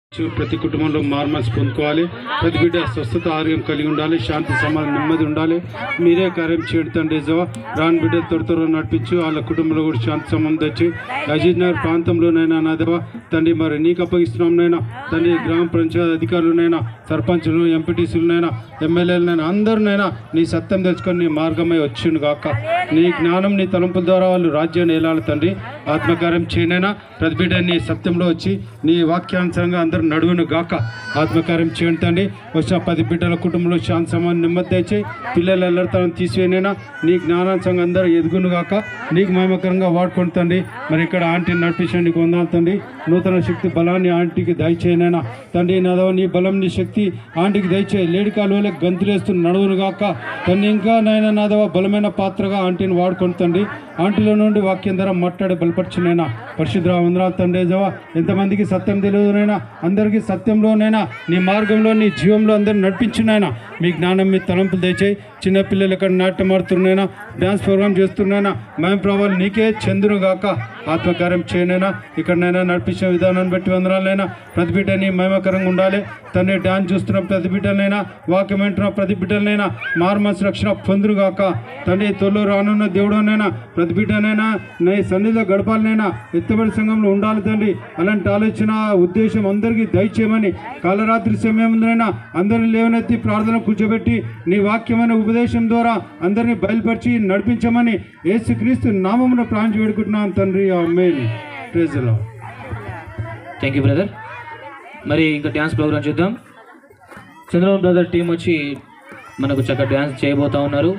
ప్రతి కుటుంబంలో మార్మల్స్ పొందుకోవాలి ప్రతి బిడ్డ స్వస్థత ఆరోగ్యం కలిగి ఉండాలి శాంతి సమాధానం నెమ్మది ఉండాలి మీరే కార్యం చేయడం తండ్రి జవా రాని బిడ్డ త్వర త్వరగా నడిపించు వాళ్ళ కుటుంబంలో కూడా శాంతి సంబంధం తెచ్చి అజిత్ నగర్ ప్రాంతంలోనైనా నా దేవా తండ్రి మరి నీకు అప్పగిస్తున్నాం నైనా తండ్రి గ్రామ పంచాయతీ అధికారులనైనా సర్పంచులు ఎంపీటీసీలనైనా ఎమ్మెల్యేలనైనా అందరినైనా నీ సత్యం తెలుసుకొని నీ మార్గమై వచ్చిండు గాక నీ జ్ఞానం నీ తలంపుల ద్వారా వాళ్ళు రాజ్యాన్ని ఏలాలి తండ్రి ఆత్మకార్యం చేయనైనా ప్రతి బిడ్డ నీ సత్యంలో వచ్చి నీ వాక్యానుసారంగా అందరూ నడువును గాక ఆత్మకార్యం చేయండి తండ్రి వచ్చిన పది బిడ్డల కుటుంబంలో శాంతి సమాన్ నెమ్మది తెచ్చి పిల్లలు ఎల్లరితనం తీసివేనైనా నీ జ్ఞానాంశంగా అందరూ ఎదుగును గాక నీకు మహిమకరంగా వాడుకోండి తండ్రి మరి ఇక్కడ ఆంటీని నడిపించండి నీకు వందాలి తండ్రి నూతన శక్తి బలాన్ని ఆంటీకి దయచేయనైనా తండ్రి నాదవ నీ బలం నీ శక్తి ఆంటీకి దయచేయి లేడి కాలువలే గంతులేస్తున్న నడువును గాక తండ్రి ఇంకా నాయన నాదవ బలమైన పాత్రగా ఆంటీని వాడుకోండి తండ్రి ఆంటీలో నుండి వాక్యం ద్వారా మాట్లాడి బలపరచునైనా పరిశుద్ధ వందనాలు తండ్రి జవా ఎంతమందికి సత్యం తెలియదునైనా అందరికీ సత్యంలోనైనా నీ మార్గంలో నీ జీవంలో అందరిని నడిపించునైనా మీ జ్ఞానం మీ తలంపులు తెచ్చాయి చిన్నపిల్లలు ఇక్కడ నాట్యం ఆడుతున్నాయినా డ్యాన్స్ ప్రోగ్రామ్ చేస్తున్నాయినా మేము ప్రభావాలు నీకే చందును గాక ఆత్మకార్యం చేయనైనా ఇక్కడనైనా నడిపించిన విధానాన్ని బట్టి వందనాలైనా ప్రతి బిడ్డని మహిమకరంగా ఉండాలి తండ్రి డ్యాన్స్ చూస్తున్న ప్రతి బిడ్డలనైనా వాక్యం వింటున్న ప్రతి బిడ్డలనైనా మార్మల్స్ రక్షణ పొందురు గాక తండ్రి తొలి రానున్న దేవుడునైనా ప్రతి బిడ్డనైనా నీ సన్నిధిలో గడపాలనైనా ఎత్తబడి సంఘంలో ఉండాలి తండ్రి అలాంటి ఆలోచన ఉద్దేశం అందరికీ దయచేయమని కాలరాత్రి సమయంలోనైనా అందరిని లేవనెత్తి ప్రార్థన కూర్చోబెట్టి నీ వాక్యమైన ఉపదేశం ద్వారా అందరినీ బయలుపరిచి నడిపించమని యేసుక్రీస్తు నామమున ప్రాంచి వేడుకుంటున్నాను తండ్రి ఆమేన్ praise the lord thank you brother మరి ఇంకా డ్యాన్స్ ప్రోగ్రామ్ చూద్దాం చంద్రబాబు బ్రదర్ టీం వచ్చి మనకు చక్కగా డ్యాన్స్ చేయబోతా ఉన్నారు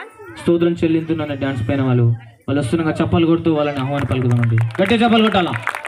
స్తోత్రం చెల్లింతున్న డ్యాన్స్ పైన వాళ్ళు వాళ్ళు వస్తున్నాగా చప్పలు కొడుతూ వాళ్ళని ఆహ్వానం పలుకుదామండి గట్టి చప్పలు కొట్టాలా